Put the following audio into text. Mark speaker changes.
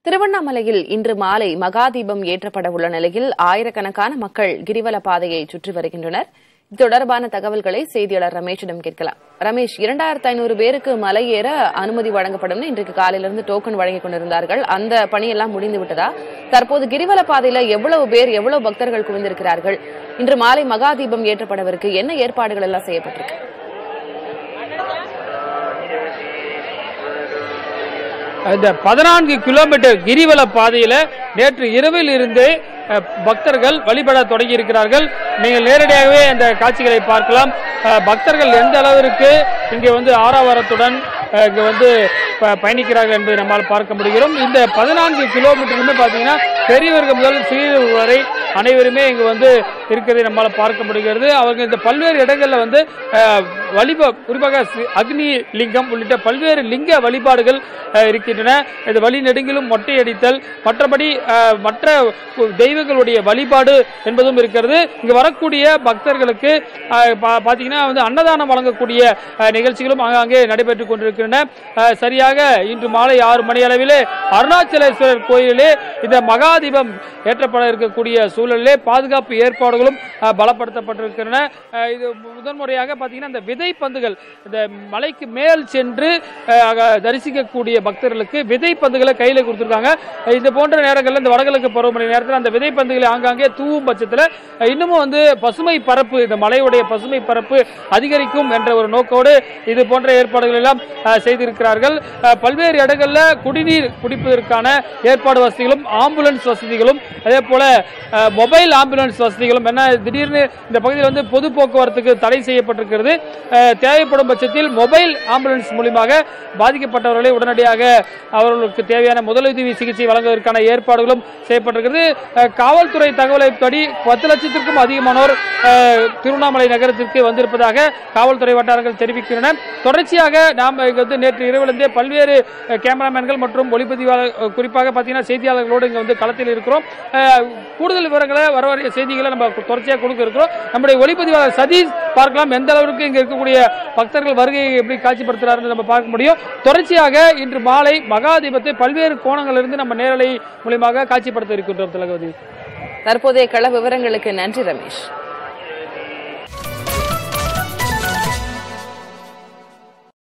Speaker 1: திருவண்ணாமலையில் இன்று மாலை மகாதீபம் ஏற்றப்பட உள்ள நிலையில் ஆயிரக்கணக்கான மக்கள் கிரிவல பாதையை சுற்றி வருகின்றனர் இது தொடர்பான தகவல்களை செய்தியாளர் ரமேஷிடம் கேட்கலாம் ரமேஷ் இரண்டாயிரத்து ஐநூறு பேருக்கு மலை ஏற அனுமதி வழங்கப்படும் இன்றைக்கு காலையிலிருந்து டோக்கன் வழங்கிக் கொண்டிருந்தார்கள் அந்த பணியெல்லாம் முடிந்து விட்டதா தற்போது கிரிவல பாதையில எவ்வளவு பேர் எவ்வளவு பக்தர்கள் குவிந்திருக்கிறார்கள் இன்று மாலை மகாதீபம் ஏற்றப்படவிருக்கு என்ன ஏற்பாடுகள் எல்லாம் செய்யப்பட்டிருக்கு
Speaker 2: இந்த பதினான்கு கிலோமீட்டர் கிரிவல பாதையில நேற்று இரவில் இருந்து அஹ், பக்தர்கள் வழிபட தொடங்கி இருக்கிறார்கள் நீங்கள் நேரடியாகவே அந்த காட்சிகளை பார்க்கலாம் அஹ், பக்தர்கள் எந்த அளவிற்கு இங்கே வந்து ஆரவாரத்துடன் அஹ், இங்க வந்து ப- பயணிக்கிறார்கள் என்பதை நம்மால் பார்க்க முடிகிறோம் இந்த பதினான்கு கிலோமீட்டருமே பார்த்தீங்கன்னா பெரியவர்கள் முதல் சிறியவர்கள் வரை அனைவருமே இங்கு வந்து இருக்கிறதை நம்மால் பார்க்க முடிகிறது அவங்க இந்த பல்வேறு இடங்கள்ல வந்து அஹ், வழிப குறிப்பாக ஸ்ரீ அக்னி லிங்கம் உள்ளிட்ட பல்வேறு லிங்க வழிபாடுகள் அஹ், இருக்கின்றன இது வழி நெடுங்கிலும் மொட்டையடித்தல் மற்றபடி அஹ், மற்ற தெய்வங்களுடைய வழிபாடு என்பதும் இருக்கிறது இங்கு வரக்கூடிய பக்தர்களுக்கு அஹ், பா- பார்த்தீங்கன்னா வந்து அன்னதானம் வழங்கக்கூடிய அஹ், நிகழ்ச்சிகளும் ஆங்காங்கே நடைபெற்றுக் கொண்டிருக்கின்றன அஹ், சரியாக இன்று மாலை ஆறு மணி அளவிலே அருணாச்சலேஸ்வரர் கோயிலிலே இந்த மகாதீபம் ஏற்றப்பட இருக்கக்கூடிய சூழலிலே பாதுகாப்பு ஏற்பாடுகளும் அஹ், பலப்படுத்தப்பட்டிருக்கின்றன அஹ், இது முதன்முறையாக பார்த்தீங்கன்னா இந்த விதை பந்துகள் இந்த மலைக்கு மேல் சென்று அஹ், அக- தரிசிக்கக்கூடிய பக்தர்களுக்கு விதை பந்துகளை கையில் கொடுத்துருக்காங்க அஹ், இது போன்ற நேரங்களில் இந்த வடகிழக்கு பருவமழை நேரத்தில் அந்த விதை பந்துகளை ஆங்காங்கே தூவும் பட்சத்தில் அஹ், இன்னமும் வந்து பசுமை பரப்பு இந்த மலையுடைய பசுமை பரப்பு அதிகரிக்கும் என்ற ஒரு நோக்கோடு இது போன்ற ஏற்பாடுகள் எல்லாம் அஹ், செய்திருக்கிறார்கள் அஹ், பல்வேறு இடங்களில் குடிநீர் குடிப்பதற்கான ஏற்பாடு வசதிகளும் ஆம்புலன்ஸ் வசதிகளும் அதே போல அஹ், மொபைல் ஆம்புலன்ஸ் வசதிகளும் என்ன திடீர்னு இந்த பகுதியில் வந்து பொது போக்குவரத்துக்கு தடை செய்யப்பட்டிருக்கிறது அஹ், தேவைப்படும் பட்சத்தில் மொபைல் ஆம்புலன்ஸ் மூலியமாக பாதிக்கப்பட்டவர்களை உடனடியாக அவர்களுக்கு தேவையான முதலுதவி சிகிச்சை வழங்குவதற்கான ஏற்பாடுகளும் செய்யப்பட்டிருக்கிறது அஹ், காவல்துறை தகவலைப்படி பத்து லட்சத்திற்கும் அதிகமானோர் அஹ், திருவண்ணாமலை நகரத்திற்கு வந்திருப்பதாக காவல்துறை வட்டாரங்கள் தெரிவிக்கின்றன தொடர்ச்சியாக நாம் இங்க வந்து நேற்று இரவிலிருந்தே பல்வேறு அஹ், கேமராமேன்கள் மற்றும் ஒளிப்பதிவாளர் அஹ், குறிப்பாக பார்த்தீங்கன்னா செய்தியாளர்களோடு இங்கே வந்து களத்தில் இருக்கிறோம் அஹ், கூடுதல் விவரங்களை வர வர செய்திகளை நம்ம தொடர்ச்சியாக கொடுக்க இருக்கிறோம் நம்முடைய ஒளிப்பதிவாளர் சதீஷ் பார்க்கலாம் எந்த அளவிற்கு இங்கே இருக்கக்கூடிய பக்தர்கள் வருகையை எப்படி காட்சிப்படுத்துறாருன்னு நம்ம பார்க்க முடியும் தொடர்ச்சியாக இன்று மாலை மகாதீபத்தை பல்வேறு கோணங்களிலிருந்து நம்ம நேரலை மூலியமாக காட்சிப்படுத்த இருக்கின்றோம் திலகவதி
Speaker 1: தற்போதைய கள விவரங்களுக்கு நன்றி ரமேஷ்